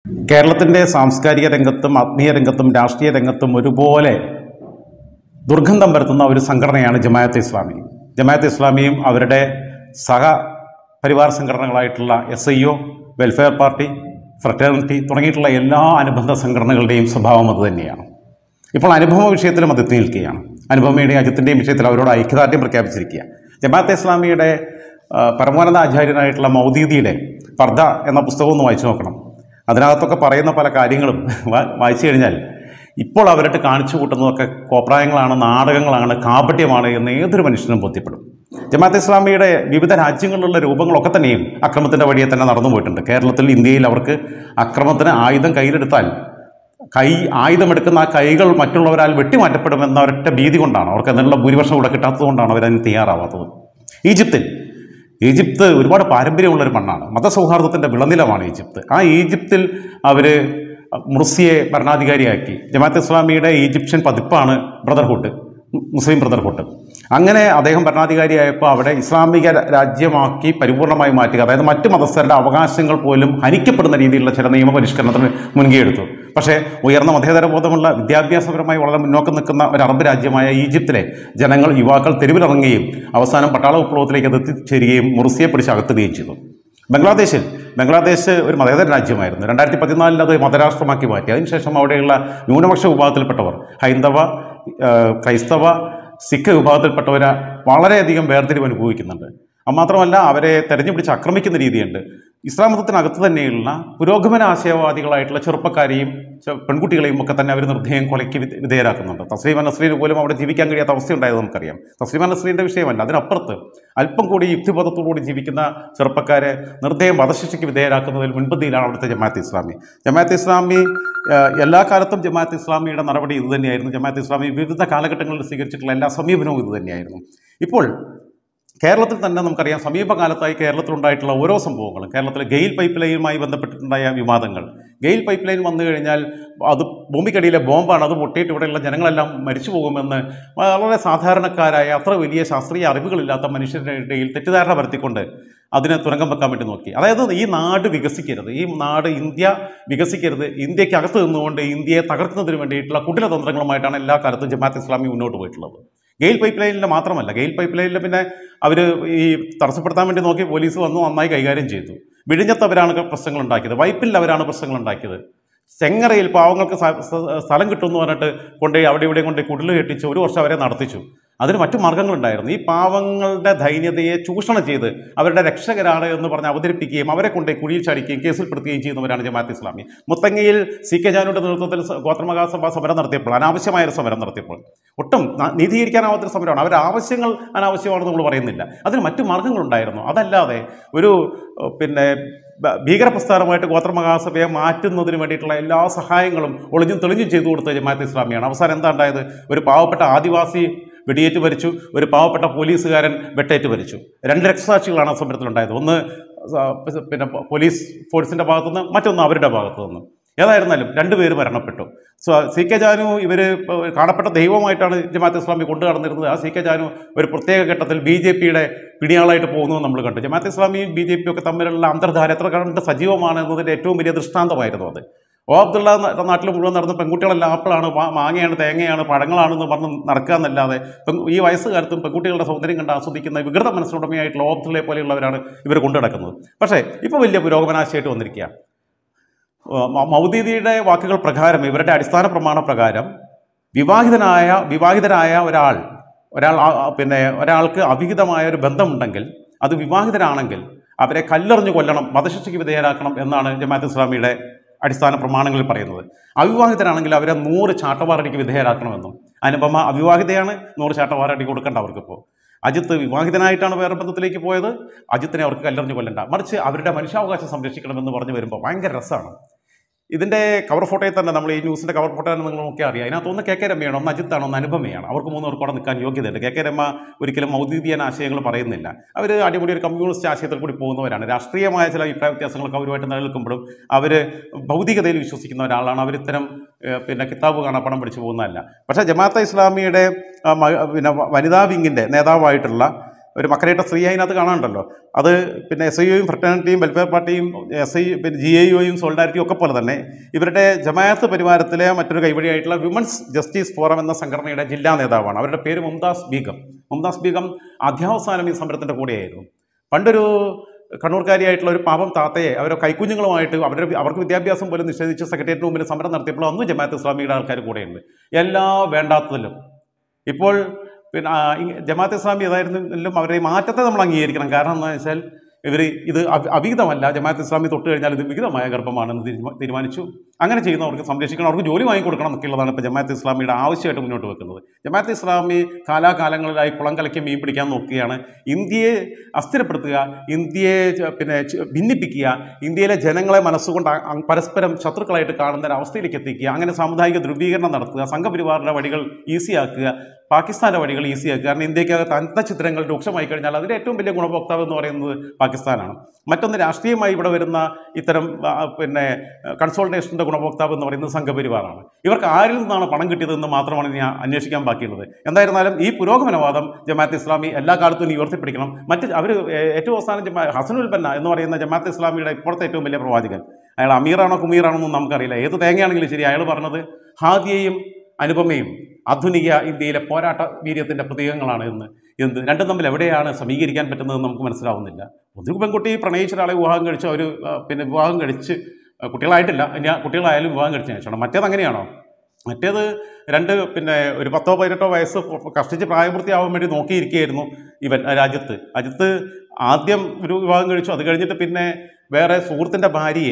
കേരളത്തിൻ്റെ സാംസ്കാരിക രംഗത്തും ആത്മീയ രംഗത്തും രാഷ്ട്രീയ രംഗത്തും ഒരുപോലെ ദുർഗന്ധം പരത്തുന്ന ഒരു സംഘടനയാണ് ജമാഅത്ത് ഇസ്ലാമി ജമാഅത്ത് ഇസ്ലാമിയും അവരുടെ സഹ പരിവാർ സംഘടനകളായിട്ടുള്ള S I O welfare party fraternity തുടങ്ങിയിട്ടുള്ള എല്ലാ അനുബന്ധ സംഘടനകളുടെയും സ്വഭാവം അത് തന്നെയാണ് ഇപ്പോൾ അനുഭവ വിഷയത്തിലും അത് എത്തി നിൽക്കുകയാണ് അനുപമയുടെയും അജിത്തിൻ്റെയും വിഷയത്തിൽ അവരോട് ഐക്യദാർഢ്യം പ്രഖ്യാപിച്ചിരിക്കുക ജമാഅത്തെ ഇസ്ലാമിയുടെ ആ, പരമോന്നത ആചാര്യനായിട്ടുള്ള മൗദീദിയുടെ പർദ എന്ന പുസ്തകം ഒന്ന് വായിച്ചു നോക്കണം അതിനകത്തൊക്കെ പറയുന്ന പല കാര്യങ്ങളും വാ- വായിച്ചു കഴിഞ്ഞാൽ ഇപ്പോൾ അവരുടെ കാണിച്ചു കൂട്ടുന്നതൊക്കെ കോപ്രായങ്ങളാണ് നാടകങ്ങളാണ് കാപട്യമാണ് എന്ന് ഏതൊരു മനുഷ്യനും ബോധ്യപ്പെടും ജമാഅത്ത് ഇസ്ലാമിയുടെ വിവിധ രാജ്യങ്ങളിലുള്ള രൂപങ്ങളൊക്കെ തന്നെയും അക്രമത്തിൻ്റെ വഴിയെ തന്നെ നടന്നു പോയിട്ടുണ്ട് കേരളത്തിൽ ഇന്ത്യയിൽ അവർക്ക് അക്രമത്തിന് ആയുധം കയ്യിലെടുത്താൽ കൈ ആയുധമെടുക്കുന്ന ആ കൈകൾ മറ്റുള്ളവരാൽ വെട്ടിമാറ്റപ്പെടുമെന്ന ഒരൊറ്റ ഭീതി കൊണ്ടാണ് അവർക്ക് അതിനുള്ള ഭൂരിപക്ഷം ഇവിടെ കിട്ടാത്തത് കൊണ്ടാണ് അവരതിന് തയ്യാറാവാത്തത് ഈജിപ്തിൽ ഈജിപ്ത് ഒരുപാട് പാരമ്പര്യമുള്ള ഒരു മണ്ണാണ് മതസൗഹാർദ്ദത്തിൻ്റെ വിളനിലമാണ് ഈജിപ്ത് ആ ഈജിപ്തിൽ അവർ മുർസിയെ ഭരണാധികാരിയാക്കി ജമാഅത്ത് ഇസ്ലാമിയുടെ ഈജിപ്ഷ്യൻ പതിപ്പാണ് ബ്രദർഹുഡ് മുസ്ലിം ബ്രദർഹുഡ് അങ്ങനെ അദ്ദേഹം ഭരണാധികാരിയായപ്പോൾ അവിടെ ഇസ്ലാമിക രാജ്യമാക്കി പരിപൂർണമായി മാറ്റുക അതായത് മറ്റ് മതസ്ഥരുടെ അവകാശങ്ങൾ പോലും ഹനിക്കപ്പെടുന്ന രീതിയിലുള്ള ചില നിയമപരിഷ്കരണത്തിന് മുൻകൈയെടുത്തു പക്ഷേ ഉയർന്ന മതേതര ബോധമുള്ള വിദ്യാഭ്യാസപരമായി വളരെ മുന്നോക്കം നിൽക്കുന്ന ഒരു അറബ് രാജ്യമായ ഈജിപ്തിലെ ജനങ്ങൾ യുവാക്കൾ തെരുവിലിറങ്ങുകയും അവസാനം പട്ടാള വിപ്ലവത്തിലേക്ക് അത് എത്തിച്ചേരുകയും മുർസിയെ പിടിച്ച് അകത്തുകയും ചെയ്തു ബംഗ്ലാദേശിൽ ബംഗ്ലാദേശ് ഒരു മതേതര രാജ്യമായിരുന്നു രണ്ടായിരത്തി പതിനാലിൽ അത് മതരാഷ്ട്രമാക്കി മാറ്റി അതിനുശേഷം അവിടെയുള്ള ന്യൂനപക്ഷ വിഭാഗത്തിൽപ്പെട്ടവർ ഹൈന്ദവ ആ, ക്രൈസ്തവ സിഖ് വിഭാഗത്തിൽപ്പെട്ടവർ വളരെയധികം വേർതിരിവ് അനുഭവിക്കുന്നുണ്ട് അത് മാത്രമല്ല അവരെ തെരഞ്ഞുപിടിച്ച് ആക്രമിക്കുന്ന രീതിയുണ്ട് ഇസ്ലാം മതത്തിനകത്ത് തന്നെയുള്ള പുരോഗമന ആശയവാദികളായിട്ടുള്ള ചെറുപ്പക്കാരെയും ചെ- പെൺകുട്ടികളെയും ഒക്കെ തന്നെ അവർ നിർദ്ദയം കൊലയ്ക്ക് വിധ- വിധേയരാക്കുന്നുണ്ട് തസ്ലീമ നസ്രീന് പോലും അവിടെ ജീവിക്കാൻ കഴിയാത്ത അവസ്ഥയുണ്ടായത് നമുക്കറിയാം തസ്ലീമ നസ്രീൻ്റെ വിഷയമല്ല അതിനപ്പുറത്ത് അല്പം കൂടി യുക്തിബോധത്തോടുകൂടി ജീവിക്കുന്ന ചെറുപ്പക്കാരെ നിർദ്ദയം വധശിക്ഷയ്ക്ക് വിധേയരാക്കുന്നതിൽ മുൻപന്തിയിലാണ് അവിടുത്തെ ജമാഅത്ത് ഇസ്ലാമി ജമാഅത്ത് ഇസ്ലാമി ആ, എല്ലാ കാലത്തും ജമാഅത്ത് ഇസ്ലാമിയുടെ നടപടി ഇതുതന്നെയായിരുന്നു ജമാഅത്ത് ഇസ്ലാമി വിവിധ കാലഘട്ടങ്ങളിൽ സ്വീകരിച്ചിട്ടുള്ള എല്ലാ സമീപനവും ഇതുതന്നെയായിരുന്നു ഇപ്പോൾ കേരളത്തിൽ തന്നെ നമുക്കറിയാം സമീപകാലത്തായി കേരളത്തിലുണ്ടായിട്ടുള്ള ഓരോ സംഭവങ്ങളും കേരളത്തിലെ ഗെയിൽ പൈപ്പ് ലൈനുമായി ബന്ധപ്പെട്ടിട്ടുണ്ടായ വിവാദങ്ങൾ ഗെയിൽ പൈപ്പ് ലൈൻ വന്നു കഴിഞ്ഞാൽ അത് ഭൂമിക്കടിയിലെ ബോംബാണ് അത് പൊട്ടിയിട്ട് ഇവിടെയുള്ള ജനങ്ങളെല്ലാം മരിച്ചു പോകുമെന്ന് വളരെ സാധാരണക്കാരായ അത്ര വലിയ ശാസ്ത്രീയ അറിവുകളില്ലാത്ത മനുഷ്യരുടെ ഇടയിൽ തെറ്റിദ്ധാരണ വരുത്തിക്കൊണ്ട് അതിനെ തുരങ്കം വെക്കാൻ വേണ്ടി നോക്കി അതായത് ഈ നാട് വികസിക്കരുത് ഈ നാട് ഇന്ത്യ വികസിക്കരുത് ഇന്ത്യക്കകത്ത് നിന്നുകൊണ്ട് ഇന്ത്യയെ തകർക്കുന്നതിന് വേണ്ടിയിട്ടുള്ള കുടിലതന്ത്രങ്ങളുമായിട്ടാണ് എല്ലാ കാലത്തും ജമാഅത്ത് ഇസ്ലാമി മുന്നോട്ട് പോയിട്ടുള്ളത് ഗെയിൽ പൈപ്പ് ലൈനിൽ മാത്രമല്ല ഗെയിൽ പൈപ്പ് ലൈനിൽ പിന്നെ അവർ ഈ തടസ്സപ്പെടുത്താൻ വേണ്ടി നോക്കി പോലീസ് വന്ന് നന്നായി കൈകാര്യം ചെയ്തു വിഴിഞ്ഞത്ത് അവരാണ് പ്രശ്നങ്ങൾ ഉണ്ടാക്കിയത് വൈപ്പിൽ അവരാണ് പ്രശ്നങ്ങൾ ഉണ്ടാക്കിയത് ചെങ്ങറയിൽ പാവങ്ങൾക്ക് സ- സ- സ്ഥലം കിട്ടുമെന്ന് പറഞ്ഞിട്ട് കൊണ്ടുപോയി അവിടെ ഇവിടെ കൊണ്ട് കുടിൽ കെട്ടിച്ച് ഒരു വർഷം അവരെ നടത്തിച്ചു അതിന് മറ്റു മാർഗ്ഗങ്ങളുണ്ടായിരുന്നു ഈ പാവങ്ങളുടെ ദൈന്യതയെ ചൂഷണം ചെയ്ത് അവരുടെ രക്ഷകരാണ് എന്ന് പറഞ്ഞ് അവതരിപ്പിക്കുകയും അവരെ കൊണ്ട് കുഴിയിൽ ചാടിക്കുകയും കേസിൽപ്പെടുത്തുകയും ചെയ്യുന്നവരാണ് ജമാഅത്ത് ഇസ്ലാമി മുത്തങ്ങയിൽ സി കെ ജാനുവിൻ്റെ നേതൃത്വത്തിൽ സ- ഗോത്രമഹാ സഭ സമരം നടത്തിയപ്പോൾ അനാവശ്യമായ ഒരു സമരം നടത്തിയപ്പോൾ ഒട്ടും ന- നീതീകരിക്കാനാവാത്തൊരു സമരമാണ് അവരുടെ ആവശ്യങ്ങൾ അനാവശ്യമാണെന്ന് നമ്മൾ പറയുന്നില്ല അതിന് മറ്റു മാർഗ്ഗങ്ങളുണ്ടായിരുന്നു അതല്ലാതെ ഒരു ഏഹ്, പിന്നെ ബ- ഭീകരപ്രസ്ഥാനമായിട്ട് ഗോത്രമഹാസഭയെ മാറ്റുന്നതിന് വേണ്ടിയിട്ടുള്ള എല്ലാ സഹായങ്ങളും ഒളിഞ്ഞും തെളിഞ്ഞും ചെയ്തു കൊടുത്ത ജമാഅത്ത് ഇസ്ലാമിയാണ് അവസാനം എന്താ ഉണ്ടായത് ഒരു പാവപ്പെട്ട ആദിവാസി വെടിയേറ്റ് മരിച്ചു ഒരു പാവപ്പെട്ട പോലീസുകാരൻ വെട്ടേറ്റ് മരിച്ചു രണ്ട് രക്തസാക്ഷികളാണ് ആ സമരത്തിലുണ്ടായത് ഒന്ന് സ- പിന്നെ പോ- പോലീസ് ഫോഴ്സിൻ്റെ ഭാഗത്തുനിന്ന് മറ്റൊന്ന് അവരുടെ ഭാഗത്തു നിന്ന് ഏതായിരുന്നാലും രണ്ടുപേര് മരണപ്പെട്ടു സോ സി കെ ജാനു ഇവർ കാണപ്പെട്ട ദൈവമായിട്ടാണ് ജമാഅത്ത് ഇസ്ലാമി കൊണ്ടു നടന്നിരുന്നത് ആ സി കെ ജാനു ഒരു പ്രത്യേക ഘട്ടത്തിൽ ബി ജെ പിയുടെ പിടിയാളായിട്ട് പോകുന്നത് നമ്മൾ കണ്ടു ജമാഅത്ത് ഇസ്ലാമിയും ബി ജെ പിയും ഒക്കെ തമ്മിലുള്ള അന്തർധാര എത്ര കണ്ട് സജീവമാണ് എന്നതിൻ്റെ ഏറ്റവും വലിയ ദൃഷ്ടാന്തമായിരുന്നു അത് ഓ അബ്ദുള്ള ന- നാട്ടിൽ മുഴുവൻ നടന്ന പെൺകുട്ടികളെല്ലാം ആപ്പിളാണ് മാ- മാങ്ങയാണ് തേങ്ങയാണ് പഴങ്ങളാണെന്ന് പറഞ്ഞ് നടക്കുക എന്നല്ലാതെ പെൺ- ഈ വയസ്സുകാലത്തും പെൺകുട്ടികളുടെ സൗന്ദര്യം കണ്ട് ആസ്വദിക്കുന്ന വികൃത മനസ്സിനുടമയായിട്ടുള്ള ഓ അബ്ദുള്ളയെ പോലെയുള്ളവരാണ് ഇവർ കൊണ്ടു നടക്കുന്നത് പക്ഷേ ഇപ്പോൾ വലിയ പുരോഗമനാശയമായിട്ട് വന്നിരിക്കുക മ- മൗദീദിയുടെ വാക്കുകൾ പ്രകാരം ഇവരുടെ അടിസ്ഥാന പ്രമാണ പ്രകാരം വിവാഹിതനായ വിവാഹിതരായ ഒരാൾ ഒരാൾ ആ- ആ- പിന്നെ ഒരാൾക്ക് അവിഹിതമായ ഒരു ബന്ധമുണ്ടെങ്കിൽ അത് വിവാഹിതരാണെങ്കിൽ അവരെ കല്ലെറിഞ്ഞു കൊല്ലണം വധശിക്ഷയ്ക്ക് വിധേയരാക്കണം എന്നാണ് ജമാഅത്ത് ഇസ്ലാമിയുടെ അടിസ്ഥാന പ്രമാണങ്ങളിൽ പറയുന്നത് അവിവാഹിതരാണെങ്കിൽ അവരെ നൂറ് ചാട്ടവാറടിക്ക് വിധേയരാക്കണമെന്നും അനുപമ അവിവാഹിതയാണ് നൂറ് ചാട്ടവാറടി കൊടുക്കേണ്ട അവർക്കിപ്പോൾ അജിത്ത് വിവാഹിതനായിട്ടാണ് വേറെ ബന്ധത്തിലേക്ക് പോയത് അജിത്തിനെ അവർക്ക് കല്ലെറിഞ്ഞു കൊല്ലണ്ട മറിച്ച് അവരുടെ മനുഷ്യാവകാശം സംരക്ഷിക്കണമെന്ന് പറഞ്ഞു വരുമ്പോൾ ഭയങ്കര രസമാണ് ഇതിൻ്റെ കവർ ഫോട്ടോയിൽ തന്നെ നമ്മൾ ഈ ന്യൂസിൻ്റെ കവർ ഫോട്ടോ നിങ്ങൾ നോക്കിയാൽ അറിയാം അതിനകത്ത് ഒന്ന് കെ കെ രമയാണ് ഒന്ന് അജിത്താണ് ഒന്ന് അനുപമയാണ് അവർക്ക് മൂന്ന് പേർക്ക് അവിടെ നിൽക്കാൻ യോഗ്യതയുണ്ട് കെ കെ രമ ഒരിക്കലും മൗദ്യോഗികൻ ആശയങ്ങൾ പറയുന്നില്ല അവർ അടിപൊളി ഒരു കമ്മ്യൂണിസ്റ്റ് ആശയത്തിൽ കൂടി പോകുന്നവരാണ് രാഷ്ട്രീയമായ ചില അഭിപ്രായ വ്യത്യാസങ്ങളൊക്കെ അവരുമായിട്ട് നിലനിൽക്കുമ്പോഴും അവർ ഭൗതികതയിൽ വിശ്വസിക്കുന്ന ഒരാളാണ് അവർ ഇത്തരം ഏഹ്, പിന്നെ കിതാബ് കാണാൻ പണം പിടിച്ചു പോകുന്നതല്ല പക്ഷേ ജമാഅത്തെ ഇസ്ലാമിയുടെ ആ, മ- പിന്നെ വ- വനിതാ വിങ്ങിൻ്റെ നേതാവായിട്ടുള്ള ഒരു മക്കരയിട്ട സ്ത്രീ അതിനകത്ത് കാണാനുണ്ടല്ലോ അത് പിന്നെ എസ് ഐ ഒയും ഫ്രട്ടേണിറ്റിയും വെൽഫെയർ പാർട്ടിയും എസ് ഐ പിന്നെ ജി ഐ ഒയും സോളിഡാരിറ്റിയും ഒക്കെ പോലെ തന്നെ ഇവരുടെ ജമാഅത്ത് പരിവാരത്തിലെ മറ്റൊരു കൈവഴിയായിട്ടുള്ള വിമൻസ് ജസ്റ്റിസ് ഫോറം എന്ന സംഘടനയുടെ ജില്ലാ നേതാവാണ് അവരുടെ പേര് മുംതാസ് ബീഗം മുംതാസ് ബീഗം അധ്യാവസാനം ഈ സമരത്തിൻ്റെ കൂടെയായിരുന്നു പണ്ടൊരു കണ്ണൂർക്കാരിയായിട്ടുള്ള ഒരു പാപം താത്തയെ അവരെ കൈക്കുഞ്ഞുങ്ങളുമായിട്ട് അവരുടെ അവർക്ക് വിദ്യാഭ്യാസം പോലും നിഷേധിച്ച് സെക്രട്ടേറിയറ്റ് മുമ്പിൽ സമരം നടത്തിയപ്പോൾ അന്ന് ജമാഅത്ത് ഇസ്ലാമിയുടെ ആൾക്കാർ കൂടെയുണ്ട് എല്ലാ വേണ്ടാത്തതിലും ഇപ്പോൾ പിന്നെ ആ, ഇ- ജമാഅത്ത് ഇസ്ലാമി ഏതായിരുന്നാലും അവരുടെ ഈ മാറ്റത്തെ നമ്മൾ അംഗീകരിക്കണം കാരണം എന്താണെന്ന് വെച്ചാൽ ഇവർ ഇത് അവ- അവിഹിതമല്ല ജമാഅത്ത് ഇസ്ലാമി തൊട്ട് കഴിഞ്ഞാൽ ഇത് വിഹിതമായ ഗർഭമാണെന്ന് തീരുമാ- തീരുമാനിച്ചു അങ്ങനെ ചെയ്യുന്നവർക്ക് സംരക്ഷിക്കണം അവർക്ക് ജോലി വാങ്ങിക്കൊടുക്കണം എന്നൊക്കെയുള്ളതാണ് ഇപ്പോൾ ജമാഅത്ത് ഇസ്ലാമിയുടെ ആവശ്യമായിട്ട് മുന്നോട്ട് വെക്കുന്നത് ജമാഅത്ത് ഇസ്ലാമി കാലാകാലങ്ങളിലായി കുളം കലക്കി മീൻ പിടിക്കാൻ നോക്കുകയാണ് ഇന്ത്യയെ അസ്ഥിരപ്പെടുത്തുക ഇന്ത്യയെ ച- പിന്നെ ച- ഭിന്നിപ്പിക്കുക ഇന്ത്യയിലെ ജനങ്ങളെ മനസ്സുകൊണ്ട് അ- അ- പരസ്പരം ശത്രുക്കളായിട്ട് കാണുന്ന ഒരു അവസ്ഥയിലേക്ക് എത്തിക്കുക അങ്ങനെ സാമുദായിക ധ്രുവീകരണം നടത്തുക സംഘപരിവാറിൻ്റെ വഴികൾ ഈസിയാക്കുക പാകിസ്ഥാൻ്റെ വഴികൾ ഈസിയാക്കുക കാരണം ഇന്ത്യക്കകത്ത് അന്തഛിദ്രങ്ങൾ രൂക്ഷമായി കഴിഞ്ഞാൽ അതിൻ്റെ ഏറ്റവും വലിയ ഗുണഭോക്താവ് എന്ന് പറയുന്നത് പാകിസ്ഥാനാണ് മറ്റൊന്ന് രാഷ്ട്രീയമായി ഇവിടെ വരുന്ന ഇത്തരം ആ, പിന്നെ കൺസോൾട്ടേഷൻ്റെ ഗുണഭോക്താവ് എന്ന് പറയുന്നത് സംഘപരിവാറാണ് ഇവർക്ക് ആരിൽ നിന്നാണ് പണം കിട്ടിയതെന്ന് മാത്രമാണ് ഇനി അന്വേഷിക്കാൻ ബാക്കിയുള്ളത് എന്തായിരുന്നാലും ഈ പുരോഗമനവാദം ജമാഅത്ത് ഇസ്ലാമി എല്ലാ കാലത്തും ഇനി ഉയർത്തിപ്പിടിക്കണം മറ്റ് അവർ ഏറ്റവും അവസാനം ജമാ ഹസനുൽ ബന്ന എന്ന് പറയുന്ന ജമാഅത്ത് ഇസ്ലാമിയുടെ ഇപ്പോഴത്തെ ഏറ്റവും വലിയ പ്രവാചകൻ അയാൾ അമീറാണോ കുമീറാണോ എന്നും നമുക്കറിയില്ല ഏത് തേങ്ങയാണെങ്കിലും ശരി അയാൾ പറഞ്ഞത് ഹാദിയയും അനുപമയും ആധുനിക ഇന്ത്യയിലെ പോരാട്ട വീര്യത്തിൻ്റെ പ്രതീകങ്ങളാണ് എന്ന് എന്ത് രണ്ടും തമ്മിൽ എവിടെയാണ് സമീകരിക്കാൻ പറ്റുന്നതെന്ന് നമുക്ക് മനസ്സിലാവുന്നില്ല ഒരു പെൺകുട്ടി പ്രണയിച്ച ഒരാളെ വിവാഹം കഴിച്ച് അവർ പിന്നെ വിവാഹം കഴിച്ച് ആ, കുട്ടികളായിട്ടില്ല ഇനി ആ കുട്ടികളായാലും വിവാഹം കഴിച്ച ശേഷമാണ് മറ്റേത് അങ്ങനെയാണോ മറ്റേത് രണ്ട് പിന്നെ ഒരു പത്തോ പതിനെട്ടോ വയസ്സ് കഷ്ടിച്ച് പ്രായപൂർത്തിയാവാൻ വേണ്ടി നോക്കിയിരിക്കുകയായിരുന്നു ഇവൻ ആ രാജ്യത്ത് രാജ്യത്ത് ആദ്യം ഒരു വിവാഹം കഴിച്ചു അത് കഴിഞ്ഞിട്ട് പിന്നെ വേറെ സുഹൃത്തിൻ്റെ ഭാര്യയെ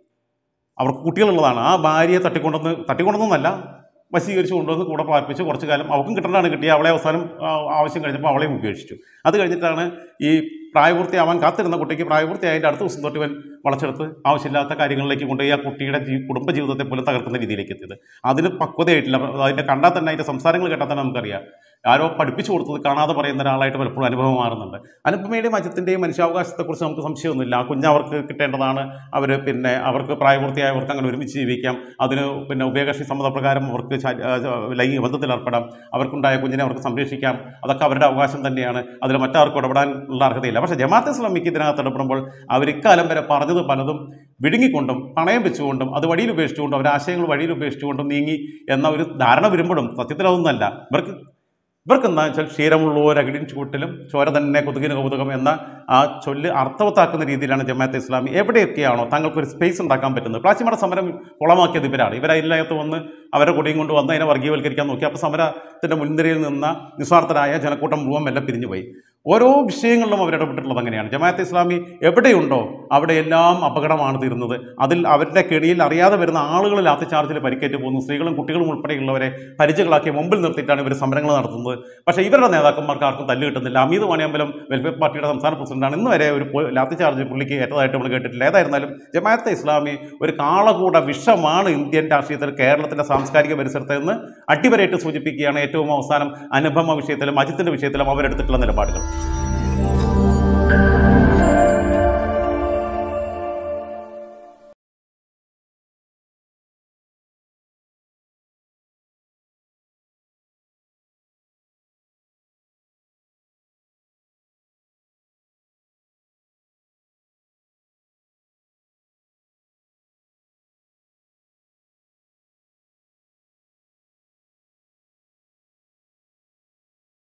അവർക്ക് കുട്ടികളുള്ളതാണ് ആ ഭാര്യയെ തട്ടിക്കൊണ്ടുവന്ന് തട്ടിക്കൊണ്ടുവന്നല്ല വശീകരിച്ച് കൊണ്ടുവന്ന് കൂടെ പാർപ്പിച്ച് കുറച്ച് കാലം അവൾക്കും കിട്ടേണ്ടതാണ് കിട്ടിയ അവളെ അവസാനം ആ, ആവശ്യം കഴിഞ്ഞപ്പോൾ അവളെയും ഉപേക്ഷിച്ചു അത് കഴിഞ്ഞിട്ടാണ് ഈ പ്രായപൂർത്തിയാവാൻ കാത്തിരുന്ന കുട്ടിക്ക് പ്രായപൂർത്തിയായതിൻ്റെ അടുത്ത ദിവസം തൊട്ട് ഇവൻ വളച്ചെടുത്ത് ആവശ്യമില്ലാത്ത കാര്യങ്ങളിലേക്ക് കൊണ്ടുപോയി ആ കുട്ടിയുടെ ജീ കുടുംബ ജീവിതത്തെ പോലും തകർക്കുന്ന രീതിയിലേക്ക് എത്തിയത് അതിന് പക്വതയായിട്ടില്ല അതിൻ്റെ കണ്ടാൽ തന്നെ അതിൻ്റെ സംസാരങ്ങൾ കേട്ടാൽ തന്നെ നമുക്കറിയാം ആരോ പഠിപ്പിച്ചു കൊടുത്തത് കാണാതെ പറയുന്ന ഒരാളായിട്ട് പലപ്പോഴും അനുഭവം മാറുന്നുണ്ട് അനുപമയുടെയും അജിത്തിൻ്റെയും മനുഷ്യാവകാശത്തെക്കുറിച്ച് നമുക്ക് സംശയമൊന്നുമില്ല ആ കുഞ്ഞ് അവർക്ക് കിട്ടേണ്ടതാണ് അവർ പിന്നെ അവർക്ക് പ്രായപൂർത്തിയായവർക്ക് അങ്ങനെ ഒരുമിച്ച് ജീവിക്കാം അതിന് പിന്നെ ഉഭയകക്ഷി സമ്മതപ്രകാരം അവർക്ക് ശാ- ആ, ലൈംഗിക ബന്ധത്തിൽ ഏർപ്പെടാം അവർക്കുണ്ടായ കുഞ്ഞിനെ അവർക്ക് സംരക്ഷിക്കാം അതൊക്കെ അവരുടെ അവകാശം തന്നെയാണ് അതിൽ മറ്റാർക്കും ഇടപെടാനുള്ള അർഹതയില്ല പക്ഷേ ജമാഅത്ത് ഇസ്ലാമിക്ക് ഇതിനകത്ത് ഇടപെടുമ്പോൾ അവർ ഇക്കാലം വരെ പറഞ്ഞത് പലതും വിഴുങ്ങിക്കൊണ്ടും പണയം വെച്ചുകൊണ്ടും അത് വഴിയിൽ ഉപേക്ഷിച്ചുകൊണ്ടും അവരുടെ ആശയങ്ങൾ വഴിയിൽ ഉപേക്ഷിച്ചുകൊണ്ടും നീങ്ങി എന്ന ഒരു ധാരണ വരുമ്പോഴും സത്യത്തിൽ അതൊന്നുമല്ല ഇവർക്ക് ഇവർക്ക് എന്താ വെച്ചാൽ ക്ഷീരമുള്ളവരകിടിൻ ചൂട്ടിലും ചോര തന്നെ കൊതുകിന് കൗതുകം എന്ന ആ ചൊല്ല് അർത്ഥവത്താക്കുന്ന രീതിയിലാണ് ജമാഅത്തെ ഇസ്ലാമി എവിടെയൊക്കെയാണോ തങ്ങൾക്കൊരു സ്പേസ് ഉണ്ടാക്കാൻ പറ്റുന്നത് പ്ലാച്ചിമട സമരം കുളമാക്കിയത് ഇവരാണ് ഇവരതിനകത്ത് വന്ന് അവരുടെ കൊടിയും കൊണ്ട് വന്ന് അതിനെ വർഗീയവൽക്കരിക്കാൻ നോക്കി അപ്പോൾ സമരത്തിൻ്റെ മുൻനിരയിൽ നിന്ന നിസ്വാർത്ഥരായ ജനക്കൂട്ടം മുഴുവൻ എല്ലാം പിരിഞ്ഞുപോയി ഓരോ വിഷയങ്ങളിലും അവരിടപെട്ടിട്ടുള്ളത് അങ്ങനെയാണ് ജമാഅത്തെ ഇസ്ലാമി എവിടെയുണ്ടോ അവിടെയെല്ലാം അപകടമാണ് തീരുന്നത് അതിൽ അവരുടെ കെണിയിൽ അറിയാതെ വരുന്ന ആളുകൾ ലാത്തി ചാർജിൽ പരിക്കേറ്റ് പോകുന്നു സ്ത്രീകളും കുട്ടികളും ഉൾപ്പെടെയുള്ളവരെ പരിചകളാക്കി മുമ്പിൽ നിർത്തിയിട്ടാണ് ഇവർ സമരങ്ങൾ നടത്തുന്നത് പക്ഷേ ഇവരുടെ നേതാക്കന്മാർക്ക് ആർക്കും തല്ല് കിട്ടുന്നില്ല അമീത് വാണിയമ്പലം വെൽഫെയർ പാർട്ടിയുടെ സംസ്ഥാന പ്രസിഡന്റാണ് ഇന്ന് വരെ ഒരു പോ- ലാത്തി ചാർജ് പുള്ളിക്ക് ഏറ്റതായിട്ട് നമ്മൾ കേട്ടിട്ടില്ല ഏതായിരുന്നാലും ജമാഅത്തെ ഇസ്ലാമി ഒരു കാളകൂട വിഷമാണ് ഇന്ത്യൻ രാഷ്ട്രീയത്തിൽ കേരളത്തിൻ്റെ സാംസ്കാരിക പരിസരത്ത് നിന്ന് അടിവരയിട്ട് സൂചിപ്പിക്കുകയാണ് ഏറ്റവും അവസാനം അനുപമ വിഷയത്തിലും അജിത്തിൻ്റെ വിഷയത്തിലും അവരെടുത്തിട്ടുള്ള നിലപാടുകൾ